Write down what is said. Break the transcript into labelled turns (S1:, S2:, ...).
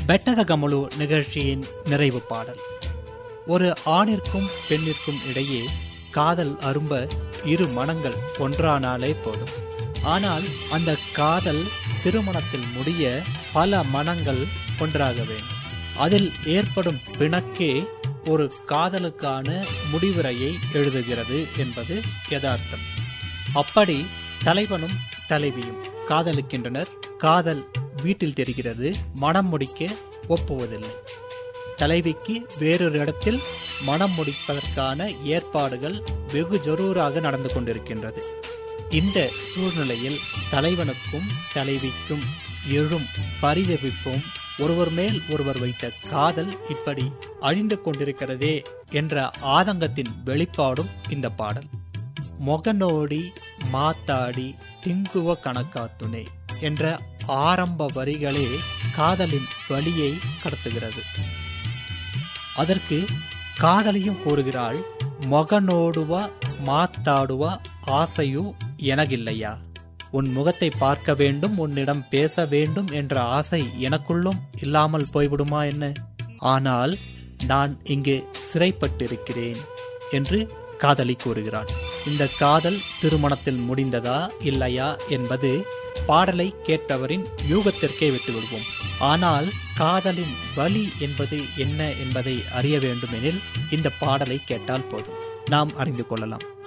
S1: பெட்டக கமலு நிகழ்ச்சியின் நிறைவு பாடல் ஒரு ஆணிற்கும் பெண்ணிற்கும் இடையே காதல் அரும்ப இரு மனங்கள் ஒன்றானாலே போதும் ஆனால் அந்த காதல் திருமணத்தில் முடிய பல மனங்கள் ஒன்றாக வேண்டும் அதில் ஏற்படும் பிணக்கே ஒரு காதலுக்கான முடிவுரையை எழுதுகிறது என்பது யதார்த்தம் அப்படி தலைவனும் தலைவியும் காதலிக்கின்றனர் காதல் வீட்டில் தெரிகிறது மனம் முடிக்க ஒப்புவதில்லை தலைவிக்கு வேறொரு இடத்தில் மனம் முடிப்பதற்கான ஏற்பாடுகள் வெகு ஜரூராக நடந்து கொண்டிருக்கின்றது இந்த சூழ்நிலையில் தலைவனுக்கும் தலைவிக்கும் எழும் பரிதவிப்பும் ஒருவர் மேல் ஒருவர் வைத்த காதல் இப்படி அழிந்து கொண்டிருக்கிறதே என்ற ஆதங்கத்தின் வெளிப்பாடும் இந்த பாடல் மொகநோடி மாத்தாடி திங்குவ கணக்காத்துணே என்ற ஆரம்ப வரிகளே காதலின் வழியை கடத்துகிறது அதற்கு காதலியும் கூறுகிறாள் மொகனோடுவா மாத்தாடுவா ஆசையும் எனக்கில்லையா உன் முகத்தை பார்க்க வேண்டும் உன்னிடம் பேச வேண்டும் என்ற ஆசை எனக்குள்ளும் இல்லாமல் போய்விடுமா என்ன ஆனால் நான் இங்கே சிறைப்பட்டிருக்கிறேன் என்று காதலி கூறுகிறாள் இந்த காதல் திருமணத்தில் முடிந்ததா இல்லையா என்பது பாடலை கேட்டவரின் யூகத்திற்கே விட்டுவிடுவோம் ஆனால் காதலின் வலி என்பது என்ன என்பதை அறிய வேண்டுமெனில் இந்த பாடலை கேட்டால் போதும் நாம் அறிந்து கொள்ளலாம்